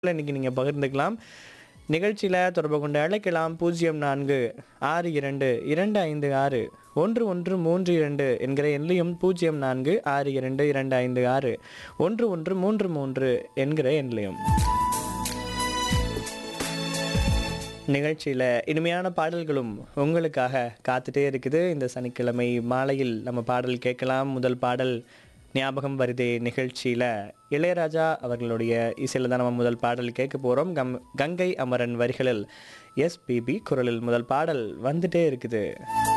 இன்னைக்கு நீங்கள் பகிர்ந்துக்கலாம் நிகழ்ச்சியில் தொடர்பு கொண்டு அழைக்கலாம் பூஜ்ஜியம் நான்கு ஆறு இரண்டு இரண்டு ஐந்து ஆறு ஒன்று ஒன்று மூன்று இரண்டு என்கிற எண்ணிலையும் பூஜ்ஜியம் நான்கு ஆறு இரண்டு இரண்டு ஐந்து ஆறு ஒன்று ஒன்று மூன்று மூன்று என்கிற எண்ணிலையும் நிகழ்ச்சியில் இனிமையான பாடல்களும் உங்களுக்காக காத்துட்டே இருக்குது இந்த சனிக்கிழமை மாலையில் நம்ம பாடல் கேட்கலாம் முதல் பாடல் ஞாபகம் வருதே நிகழ்ச்சியில் இளையராஜா அவர்களுடைய இசையில் தான் நம்ம முதல் பாடல் கேட்க போகிறோம் கம் கங்கை அமரன் வரிகளில் எஸ்பிபி குரலில் முதல் பாடல் வந்துட்டே இருக்குது